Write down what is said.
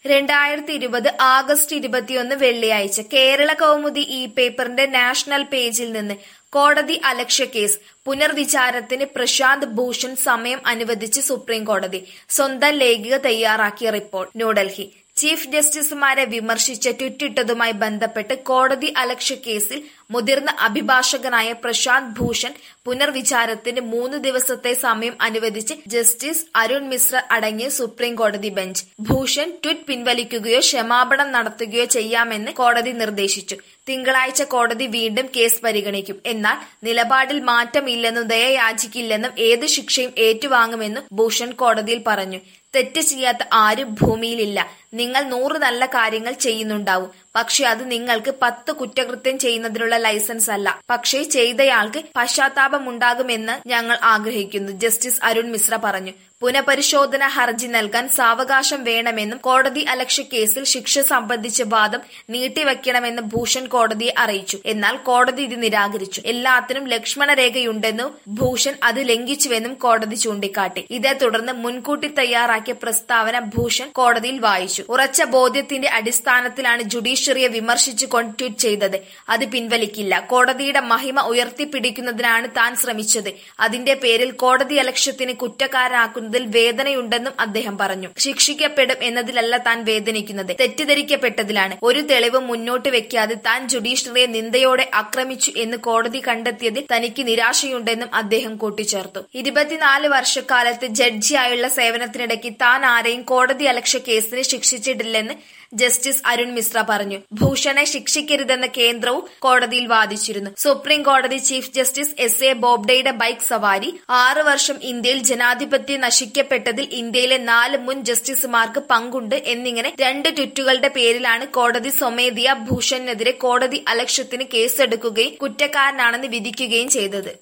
രണ്ടായിരത്തി ഇരുപത് ആഗസ്റ്റ് ഇരുപത്തിയൊന്ന് വെള്ളിയാഴ്ച കേരള കൗമുദി ഈ പേപ്പറിന്റെ നാഷണൽ പേജിൽ നിന്ന് കോടതി അലക്ഷ്യ കേസ് പുനർവിചാരത്തിന് പ്രശാന്ത് ഭൂഷൺ സമയം അനുവദിച്ച് സുപ്രീം കോടതി സ്വന്തം ലേഖിക തയ്യാറാക്കിയ റിപ്പോർട്ട് ന്യൂഡൽഹി ചീഫ് ജസ്റ്റിസുമാരെ വിമർശിച്ച് ട്വിറ്റിട്ടതുമായി ബന്ധപ്പെട്ട് കോടതി അലക്ഷ്യ കേസിൽ മുതിർന്ന അഭിഭാഷകനായ പ്രശാന്ത് ഭൂഷൺ പുനർവിചാരത്തിന് മൂന്ന് ദിവസത്തെ സമയം അനുവദിച്ച് ജസ്റ്റിസ് അരുൺ മിശ്ര അടങ്ങിയ സുപ്രീം കോടതി ബെഞ്ച് ഭൂഷൺ ട്വീറ്റ് പിൻവലിക്കുകയോ ക്ഷമാപണം നടത്തുകയോ ചെയ്യാമെന്ന് കോടതി നിർദ്ദേശിച്ചു തിങ്കളാഴ്ച കോടതി വീണ്ടും കേസ് പരിഗണിക്കും എന്നാൽ നിലപാടിൽ മാറ്റമില്ലെന്നും ദയ യാചിക്കില്ലെന്നും ഏത് ശിക്ഷയും ഏറ്റുവാങ്ങുമെന്നും ഭൂഷൺ കോടതിയിൽ പറഞ്ഞു തെറ്റ് ചെയ്യാത്ത ആരും ഭൂമിയിലില്ല നിങ്ങൾ നൂറ് നല്ല കാര്യങ്ങൾ ചെയ്യുന്നുണ്ടാവും പക്ഷെ അത് നിങ്ങൾക്ക് പത്ത് കുറ്റകൃത്യം ചെയ്യുന്നതിനുള്ള ലൈസൻസ് അല്ല പക്ഷേ ചെയ്തയാൾക്ക് പശ്ചാത്താപമുണ്ടാകുമെന്ന് ഞങ്ങൾ ആഗ്രഹിക്കുന്നു ജസ്റ്റിസ് അരുൺ മിശ്ര പറഞ്ഞു പുനഃപരിശോധന ഹർജി നൽകാൻ സാവകാശം വേണമെന്നും കോടതി അലക്ഷ്യ കേസിൽ ശിക്ഷ സംബന്ധിച്ച വാദം നീട്ടിവെക്കണമെന്ന് ഭൂഷൺ കോടതിയെ അറിയിച്ചു എന്നാൽ കോടതി ഇത് നിരാകരിച്ചു എല്ലാത്തിനും ലക്ഷ്മണ രേഖയുണ്ടെന്നും ഭൂഷൺ അത് ലംഘിച്ചുവെന്നും കോടതി ചൂണ്ടിക്കാട്ടി ഇതേ തുടർന്ന് മുൻകൂട്ടി തയ്യാറാക്കിയ പ്രസ്താവന ഭൂഷൺ കോടതിയിൽ വായിച്ചു ഉറച്ച ബോധ്യത്തിന്റെ അടിസ്ഥാനത്തിലാണ് ജുഡീഷ്യറിയെ വിമർശിച്ചുകൊണ്ട് ട്വീറ്റ് ചെയ്തത് അത് പിൻവലിക്കില്ല കോടതിയുടെ മഹിമ ഉയർത്തിപ്പിടിക്കുന്നതിനാണ് താൻ ശ്രമിച്ചത് അതിന്റെ പേരിൽ കോടതി അലക്ഷ്യത്തിന് കുറ്റക്കാരനാക്കുന്നതിൽ വേദനയുണ്ടെന്നും അദ്ദേഹം പറഞ്ഞു ശിക്ഷിക്കപ്പെടും എന്നതിലല്ല താൻ വേദനിക്കുന്നത് തെറ്റിദ്ധരിക്കപ്പെട്ടതിലാണ് ഒരു തെളിവ് മുന്നോട്ട് വെക്കാതെ താൻ ജുഡീഷ്യറിയെ നിന്ദയോടെ ആക്രമിച്ചു എന്ന് കോടതി കണ്ടെത്തിയതിൽ തനിക്ക് നിരാശയുണ്ടെന്നും അദ്ദേഹം കൂട്ടിച്ചേർത്തു ഇരുപത്തിനാല് വർഷക്കാലത്ത് ജഡ്ജിയായുള്ള സേവനത്തിനിടയ്ക്ക് താൻ ആരെയും കോടതി അലക്ഷ്യ കേസിന് ശിക്ഷിച്ചിട്ടില്ലെന്ന് ജസ്റ്റിസ് അരുൺ മിശ്ര പറഞ്ഞു ഭൂഷണെ ശിക്ഷിക്കരുതെന്ന കേന്ദ്രവും കോടതിയിൽ വാദിച്ചിരുന്നു സുപ്രീം കോടതി ചീഫ് ജസ്റ്റിസ് എസ് എ ബോബ്ഡെയുടെ ബൈക്ക് സവാരി ആറ് വർഷം ഇന്ത്യയിൽ ജനാധിപത്യം നശിക്കപ്പെട്ടതിൽ ഇന്ത്യയിലെ നാല് മുൻ ജസ്റ്റിസുമാർക്ക് പങ്കുണ്ട് എന്നിങ്ങനെ രണ്ട് ട്വിറ്റുകളുടെ പേരിലാണ് കോടതി സ്വമേധിയ ഭൂഷണിനെതിരെ കോടതി അലക്ഷ്യത്തിന് കേസെടുക്കുകയും കുറ്റക്കാരനാണെന്ന് വിധിക്കുകയും ചെയ്തത്